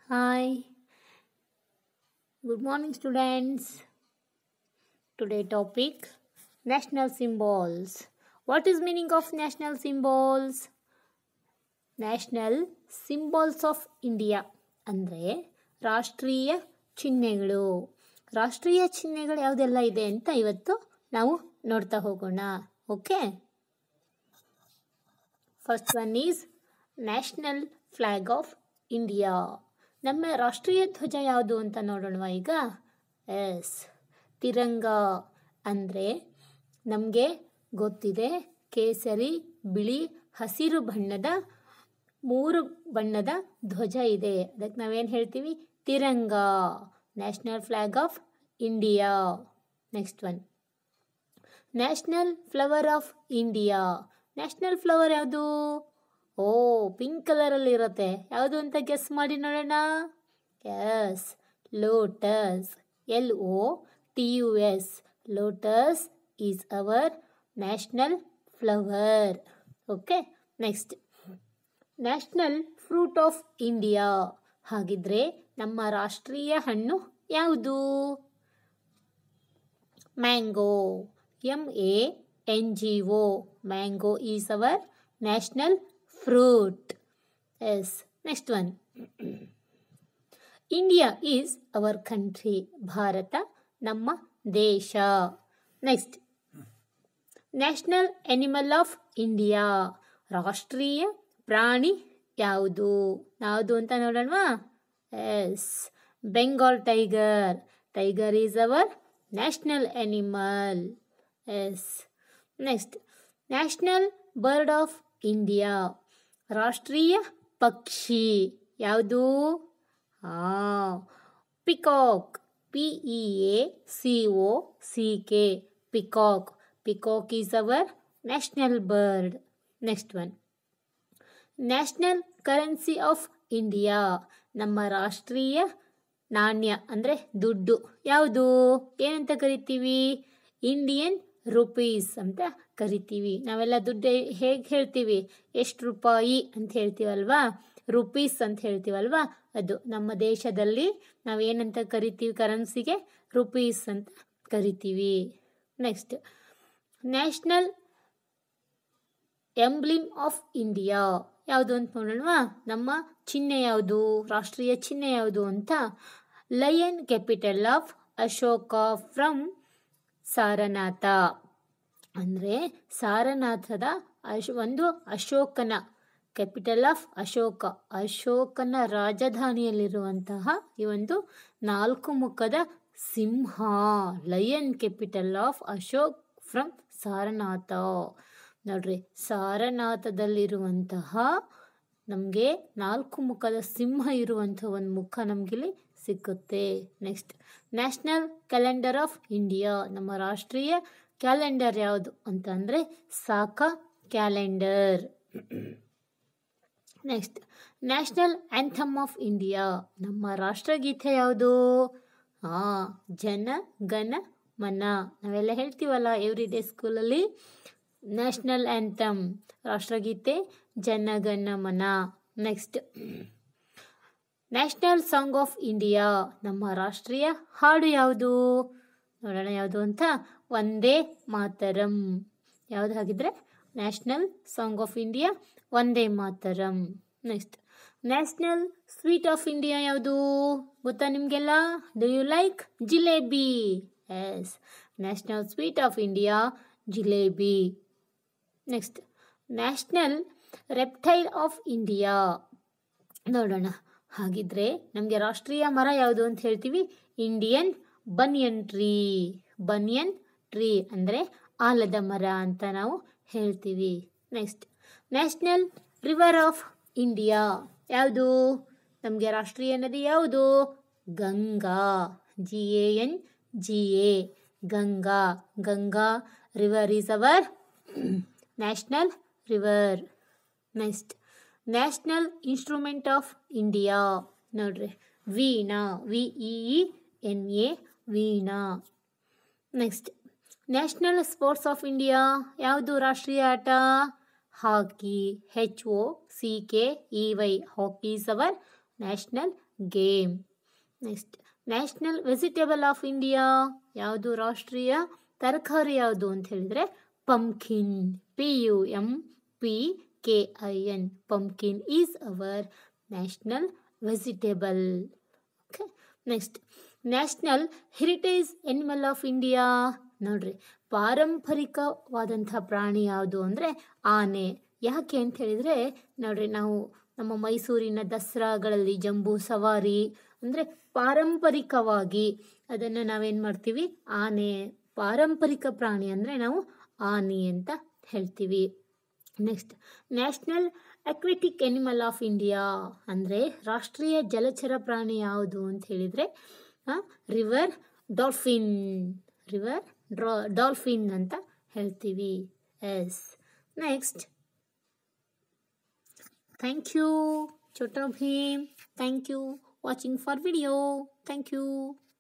Hi. Good morning, students. Today topic national symbols. What is meaning of national symbols? National symbols of India ಅಂದರೆ ರಾಷ್ಟ್ರೀಯ ಚಿಹ್ನೆಗಳು ರಾಷ್ಟ್ರೀಯ ಚಿಹ್ನೆಗಳು ಯಾವುದೆಲ್ಲ ಇದೆ ಅಂತ ಇವತ್ತು ನಾವು ನೋಡ್ತಾ ಹೋಗೋಣ okay first one is national flag of India ನಮ್ಮ ರಾಷ್ಟ್ರೀಯ ಧ್ವಜ ಯಾವುದು ಅಂತ ನೋಡೋಣವಾ ಈಗ ಎಸ್ ತಿರಂಗ ಅಂದರೆ ನಮಗೆ ಗೊತ್ತಿದೆ ಕೇಸರಿ ಬಿಳಿ ಹಸಿರು ಬಣ್ಣದ ಮೂರು ಬಣ್ಣದ ಧ್ವಜ ಇದೆ ಅದಕ್ಕೆ ನಾವೇನು ಹೇಳ್ತೀವಿ Tiranga national flag of India next one national flower of India national flower ಯಾವುದು ಓ ಪಿಂಕ್ ಕಲರಲ್ಲಿ ಇರುತ್ತೆ ಯಾವುದು ಅಂತ ಗೆಸ್ ಮಾಡಿ ನೋಡೋಣ yes lotus L O T U S lotus is our national flower okay next national fruit of India ಹಾಗಿದ್ರೆ ನಮ್ಮ ರಾಷ್ಟ್ರೀಯ ಹಣ್ಣು ಯಾವುದು mango M A N G O mango is our national fruit yes next one India is our country Bharat ನಮ್ಮ ದೇಶ next national animal of India ರಾಷ್ಟ್ರೀಯ ಪ್ರಾಣಿ ಯಾವುದು ಯಾವುದು ಅಂತ ನೋಡೋಣವಾ yes Bengal tiger tiger is our national animal yes next national bird of India ರಾಷ್ಟ್ರೀಯ ಪಕ್ಷಿ ಯಾವುದು peacock P E A C O C K peacock peacock is our national bird next one national currency of India ನಮ್ಮ ರಾಷ್ಟ್ರೀಯ ನಾಣ್ಯ ಅಂದರೆ ದುಡ್ಡು ಯಾವುದು ಏನಂತ ಕರಿತೀವಿ ಇಂಡಿಯನ್ ರುಪೀಸ್ ಅಂತ ಕರಿತೀವಿ ನಾವೆಲ್ಲ ದುಡ್ಡು ಹೇಗೆ ಹೇಳ್ತೀವಿ ಎಷ್ಟು ರೂಪಾಯಿ ಅಂತ ಹೇಳ್ತೀವಲ್ವಾ ರುಪೀಸ್ ಅಂತ ಹೇಳ್ತೀವಲ್ವಾ ಅದು ನಮ್ಮ ದೇಶದಲ್ಲಿ ನಾವೇನಂತ ಕರಿತೀವಿ ಕರೆನ್ಸಿಗೆ ರುಪೀಸ್ ಅಂತ ಕರಿತೀವಿ next national emblem of India ಯಾವುದು ಅಂತ ನೋಡೋಣವಾ ನಮ್ಮ ಚಿಹ್ನೆ ಯಾವುದು ರಾಷ್ಟ್ರೀಯ ಚಿಹ್ನೆ ಯಾವುದು ಅಂತ lion capital of Ashoka from Sarnath ಅಂದರೆ ಸಾರನಾಥದ ಅಶ್ ಒಂದು ಅಶೋಕನ ಕ್ಯಾಪಿಟಲ್ ಆಫ್ ಅಶೋಕ ಅಶೋಕನ ರಾಜಧಾನಿಯಲ್ಲಿರುವಂತಹ ಈ ಒಂದು ನಾಲ್ಕು ಮುಖದ ಸಿಂಹ lion capital of Ashok from Sarnath ನೋಡ್ರಿ ಸಾರನಾಥದಲ್ಲಿರುವಂತಹ ನಮಗೆ ನಾಲ್ಕು ಮುಖದ ಸಿಂಹ ಇರುವಂಥ ಒಂದು ಮುಖ ನಮಗಿಲ್ಲಿ ಸಿಕ್ಕುತ್ತೆ next national calendar of India ನಮ್ಮ ರಾಷ್ಟ್ರೀಯ ಕ್ಯಾಲೆಂಡರ್ ಯಾವುದು ಅಂತ ಅಂದರೆ Saka calendar next national anthem of India ನಮ್ಮ ರಾಷ್ಟ್ರಗೀತೆ ಯಾವುದು ಹಾಂ ಜನ ಗಣ ಮನ ನಾವೆಲ್ಲ ಹೇಳ್ತೀವಲ್ಲ ಎವ್ರಿ ಡೇ ಸ್ಕೂಲಲ್ಲಿ ನ್ಯಾಷನಲ್ ಆ್ಯಂಥಮ್ ರಾಷ್ಟ್ರಗೀತೆ Janagana Mana next national song of India ನಮ್ಮ ರಾಷ್ಟ್ರೀಯ ಹಾಡು ಯಾವುದು ನೋಡೋಣ ಯಾವುದು ಅಂತ ಒಂದೇ ಮಾತರಂ ಯಾವುದು ಹಾಗಿದ್ರೆ national song of India Vande Mataram next national sweet of India ಯಾವುದು ಗೊತ್ತಾ ನಿಮಗೆಲ್ಲ do you like jalebi yes national sweet of India jalebi next national reptile of India ನೋಡೋಣ ಹಾಗಿದ್ರೆ ನಮಗೆ ರಾಷ್ಟ್ರೀಯ ಮರ ಯಾವುದು ಅಂತ ಹೇಳ್ತೀವಿ Indian banyan tree banyan tree ಅಂದರೆ ಆಲದ ಮರ ಅಂತ ನಾವು ಹೇಳ್ತೀವಿ next national river of India ಯಾವುದು ನಮಗೆ ರಾಷ್ಟ್ರೀಯ ನದಿ ಯಾವುದು Ganga G A N G A Ganga Ganga river is our national river next national instrument of India ನೋಡ್ರಿ veena V E N A veena next national sports of India ಯಾವುದು ರಾಷ್ಟ್ರೀಯ ಆಟ hockey H O C K E Y hockey is our national game next national vegetable of India ಯಾವುದು ರಾಷ್ಟ್ರೀಯ ತರಕಾರಿ ಯಾವುದು ಅಂತ ಹೇಳಿದರೆ pumpkin P U M P K I N pumpkin is our national vegetable okay next national heritage animal of India ನೋಡ್ರಿ ಪಾರಂಪರಿಕವಾದಂಥ ಪ್ರಾಣಿ ಯಾವುದು ಅಂದರೆ ಆನೆ ಯಾಕೆ ಅಂತ ಹೇಳಿದರೆ ನೋಡ್ರಿ ನಾವು ನಮ್ಮ ಮೈಸೂರಿನ ದಸರಾಗಳಲ್ಲಿ ಜಂಬೂ ಸವಾರಿ ಅಂದರೆ ಪಾರಂಪರಿಕವಾಗಿ ಅದನ್ನು ನಾವೇನು ಮಾಡ್ತೀವಿ ಆನೆ ಪಾರಂಪರಿಕ ಪ್ರಾಣಿ ಅಂದರೆ ನಾವು ಆನೆ ಅಂತ ಹೇಳ್ತೀವಿ next national aquatic animal of India ಅಂದರೆ ರಾಷ್ಟ್ರೀಯ ಜಲಚರ ಪ್ರಾಣಿ ಯಾವುದು ಅಂತ ಹೇಳಿದರೆ ರಿವರ್ ಡಾಲ್ಫಿನ್ ರಿವರ್ ಡ್ರಾ ಡಾಲ್ಫಿನ್ ಅಂತ ಹೇಳ್ತೀವಿ yes next thank you Chhota Bheem thank you watching for video thank you